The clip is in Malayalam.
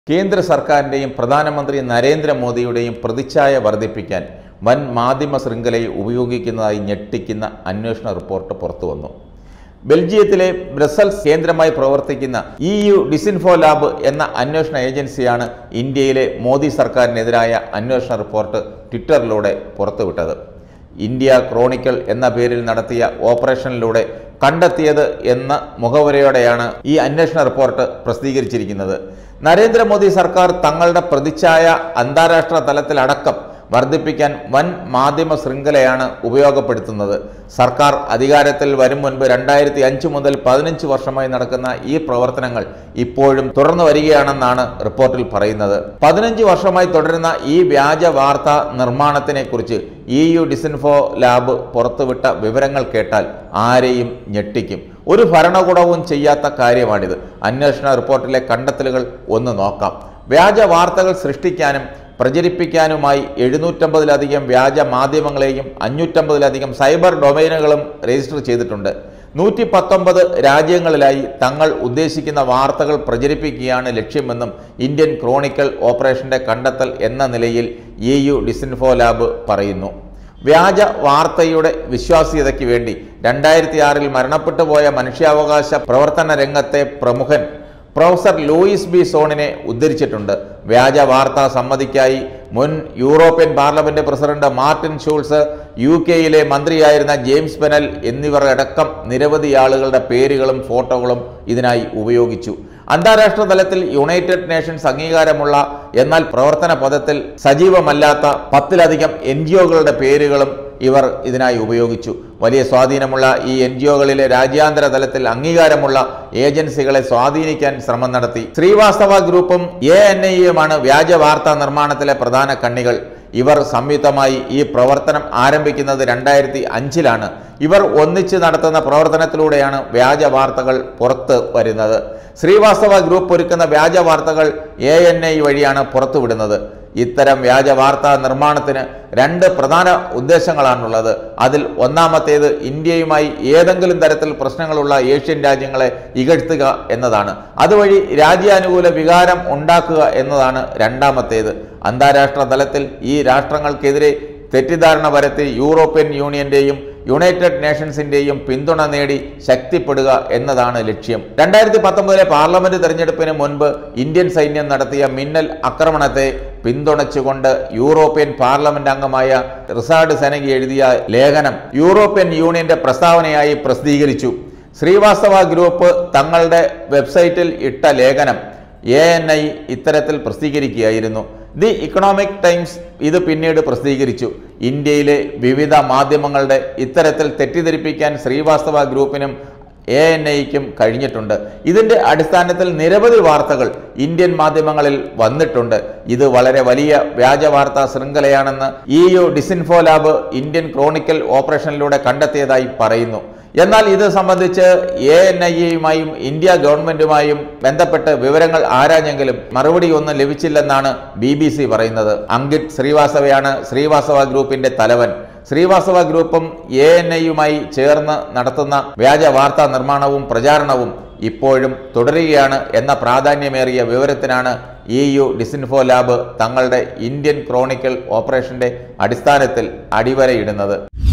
കേന്ദ്ര സർക്കാരിൻ്റെയും പ്രധാനമന്ത്രി നരേന്ദ്രമോദിയുടെയും പ്രതിച്ഛായ വർദ്ധിപ്പിക്കാൻ വൻ മാധ്യമ ശൃംഖലയെ ഉപയോഗിക്കുന്നതായി ഞെട്ടിക്കുന്ന അന്വേഷണ റിപ്പോർട്ട് പുറത്തുവന്നു ബെൽജിയത്തിലെ ബ്രസൽസ് കേന്ദ്രമായി പ്രവർത്തിക്കുന്ന ഇ യു ഡിസിൻഫോ ലാബ് എന്ന അന്വേഷണ ഏജൻസിയാണ് ഇന്ത്യയിലെ മോദി സർക്കാരിനെതിരായ അന്വേഷണ റിപ്പോർട്ട് ട്വിറ്ററിലൂടെ പുറത്തുവിട്ടത് ഇന്ത്യ ക്രോണിക്കൽ എന്ന പേരിൽ നടത്തിയ ഓപ്പറേഷനിലൂടെ കണ്ടെത്തിയത് എന്ന മുഖവരയോടെയാണ് ഈ അന്വേഷണ റിപ്പോർട്ട് പ്രസിദ്ധീകരിച്ചിരിക്കുന്നത് നരേന്ദ്രമോദി സർക്കാർ തങ്ങളുടെ പ്രതിച്ഛായ അന്താരാഷ്ട്ര തലത്തിലടക്കം വർദ്ധിപ്പിക്കാൻ വൻ മാധ്യമ ശൃംഖലയാണ് ഉപയോഗപ്പെടുത്തുന്നത് സർക്കാർ അധികാരത്തിൽ വരും മുൻപ് രണ്ടായിരത്തി അഞ്ച് മുതൽ പതിനഞ്ച് വർഷമായി നടക്കുന്ന ഈ പ്രവർത്തനങ്ങൾ ഇപ്പോഴും തുടർന്നു വരികയാണെന്നാണ് റിപ്പോർട്ടിൽ പറയുന്നത് പതിനഞ്ച് വർഷമായി തുടരുന്ന ഈ വ്യാജ വാർത്താ നിർമ്മാണത്തിനെ കുറിച്ച് ഇ യു ഡിസിൻഫോ ലാബ് പുറത്തുവിട്ട വിവരങ്ങൾ കേട്ടാൽ ആരെയും ഞെട്ടിക്കും ഒരു ഭരണകൂടവും ചെയ്യാത്ത കാര്യമാണിത് അന്വേഷണ റിപ്പോർട്ടിലെ കണ്ടെത്തലുകൾ ഒന്ന് നോക്കാം വ്യാജ വാർത്തകൾ സൃഷ്ടിക്കാനും പ്രചരിപ്പിക്കാനുമായി എഴുന്നൂറ്റമ്പതിലധികം വ്യാജ മാധ്യമങ്ങളെയും അഞ്ഞൂറ്റമ്പതിലധികം സൈബർ ഡൊമൈനുകളും രജിസ്റ്റർ ചെയ്തിട്ടുണ്ട് നൂറ്റി പത്തൊമ്പത് രാജ്യങ്ങളിലായി തങ്ങൾ ഉദ്ദേശിക്കുന്ന വാർത്തകൾ പ്രചരിപ്പിക്കുകയാണ് ലക്ഷ്യമെന്നും ഇന്ത്യൻ ക്രോണിക്കൽ ഓപ്പറേഷന്റെ കണ്ടെത്തൽ എന്ന നിലയിൽ ഇ യു ഡിസിൻഫോ ലാബ് പറയുന്നു വ്യാജ വാർത്തയുടെ വിശ്വാസ്യതയ്ക്ക് വേണ്ടി രണ്ടായിരത്തി ആറിൽ മരണപ്പെട്ടു പോയ മനുഷ്യാവകാശ പ്രവർത്തന രംഗത്തെ പ്രമുഖൻ പ്രൊഫസർ ലൂയിസ് ബി സോണിനെ ഉദ്ധരിച്ചിട്ടുണ്ട് വ്യാജ വാർത്താ സമ്മതിക്കായി മുൻ European parliament president Martin Schulz U കെയിലെ മന്ത്രിയായിരുന്ന ജെയിംസ് പെനൽ എന്നിവർ അടക്കം നിരവധി ആളുകളുടെ പേരുകളും ഫോട്ടോകളും ഇതിനായി ഉപയോഗിച്ചു അന്താരാഷ്ട്ര തലത്തിൽ യുണൈറ്റഡ് നേഷൻസ് അംഗീകാരമുള്ള എന്നാൽ പ്രവർത്തന പദത്തിൽ സജീവമല്ലാത്ത പത്തിലധികം എൻ ജി ഒകളുടെ പേരുകളും ഇവർ ഇതിനായി ഉപയോഗിച്ചു വലിയ സ്വാധീനമുള്ള ഈ എൻ ജി ഒകളിലെ രാജ്യാന്തര തലത്തിൽ അംഗീകാരമുള്ള ഏജൻസികളെ സ്വാധീനിക്കാൻ ശ്രമം നടത്തി ശ്രീവാസ്തവ ഗ്രൂപ്പും എ എൻ ഐയുമാണ് വ്യാജ വാർത്താ നിർമ്മാണത്തിലെ പ്രധാന കണ്ണികൾ ഇവർ സംയുക്തമായി ഈ പ്രവർത്തനം ആരംഭിക്കുന്നത് രണ്ടായിരത്തി അഞ്ചിലാണ് ഇവർ ഒന്നിച്ച് നടത്തുന്ന പ്രവർത്തനത്തിലൂടെയാണ് വ്യാജ വാർത്തകൾ പുറത്ത് വരുന്നത് ശ്രീവാസ്തവ ഗ്രൂപ്പ് ഒരുക്കുന്ന വ്യാജ വാർത്തകൾ എ എൻ ഐ വഴിയാണ് പുറത്തുവിടുന്നത് ഇത്തരം വ്യാജ വാർത്താ നിർമ്മാണത്തിന് രണ്ട് പ്രധാന ഉദ്ദേശങ്ങളാണുള്ളത് അതിൽ ഒന്നാമത്തേത് ഇന്ത്യയുമായി ഏതെങ്കിലും തരത്തിൽ പ്രശ്നങ്ങളുള്ള ഏഷ്യൻ രാജ്യങ്ങളെ ഇകഴ്ത്തുക എന്നതാണ് അതുവഴി രാജ്യാനുകൂല വികാരം ഉണ്ടാക്കുക എന്നതാണ് രണ്ടാമത്തേത് അന്താരാഷ്ട്ര തലത്തിൽ ഈ രാഷ്ട്രങ്ങൾക്കെതിരെ തെറ്റിദ്ധാരണ വരുത്തി യൂറോപ്യൻ യൂണിയന്റെയും യുണൈറ്റഡ് നേഷൻസിന്റെയും പിന്തുണ നേടി ശക്തിപ്പെടുക എന്നതാണ് ലക്ഷ്യം രണ്ടായിരത്തി പത്തൊമ്പതിലെ പാർലമെന്റ് തെരഞ്ഞെടുപ്പിന് മുൻപ് ഇന്ത്യൻ സൈന്യം നടത്തിയ മിന്നൽ ആക്രമണത്തെ പിന്തുണച്ചുകൊണ്ട് യൂറോപ്യൻ പാർലമെന്റ് അംഗമായ റിസാർഡ് സെനഗി എഴുതിയ ലേഖനം യൂറോപ്യൻ യൂണിയന്റെ പ്രസ്താവനയായി പ്രസിദ്ധീകരിച്ചു ശ്രീവാസ്തവ ഗ്രൂപ്പ് തങ്ങളുടെ വെബ്സൈറ്റിൽ ഇട്ട ലേഖനം എ എൻ ഐ ഇത്തരത്തിൽ പ്രസിദ്ധീകരിക്കുകയായിരുന്നു ദി ഇക്കണോമിക് ടൈംസ് ഇത് പിന്നീട് പ്രസിദ്ധീകരിച്ചു ഇന്ത്യയിലെ വിവിധ മാധ്യമങ്ങളുടെ ഇത്തരത്തിൽ തെറ്റിദ്ധരിപ്പിക്കാൻ ശ്രീവാസ്തവ ഗ്രൂപ്പിനും എ എൻ ഐക്കും കഴിഞ്ഞിട്ടുണ്ട് ഇതിന്റെ അടിസ്ഥാനത്തിൽ നിരവധി വാർത്തകൾ ഇന്ത്യൻ മാധ്യമങ്ങളിൽ വന്നിട്ടുണ്ട് ഇത് വളരെ വലിയ വ്യാജ വാർത്താ ശൃംഖലയാണെന്ന് E U disinfo lab Indian chronicle ഓപ്പറേഷനിലൂടെ കണ്ടെത്തിയതായി പറയുന്നു എന്നാൽ ഇത് സംബന്ധിച്ച് എ എൻ ഐ എയുമായും ഇന്ത്യ ഗവൺമെന്റുമായും ബന്ധപ്പെട്ട് വിവരങ്ങൾ ആരാഞ്ഞെങ്കിലും മറുപടി ഒന്നും ലഭിച്ചില്ലെന്നാണ് ബി ബി സി പറയുന്നത് അങ്കിത് ശ്രീവാസവയാണ് ശ്രീവാസവ ഗ്രൂപ്പിന്റെ തലവൻ ശ്രീവാസവ ഗ്രൂപ്പും എ എൻ ഐയുമായി ചേർന്ന് നടത്തുന്ന വ്യാജ വാർത്താ നിർമ്മാണവും പ്രചാരണവും ഇപ്പോഴും തുടരുകയാണ് എന്ന പ്രാധാന്യമേറിയ വിവരത്തിനാണ് ഇ യു ഡിസിൻഫോ ലാബ് തങ്ങളുടെ ഇന്ത്യൻ ക്രോണിക്കൽ ഓപ്പറേഷന്റെ അടിസ്ഥാനത്തിൽ അടിവരയിടുന്നത്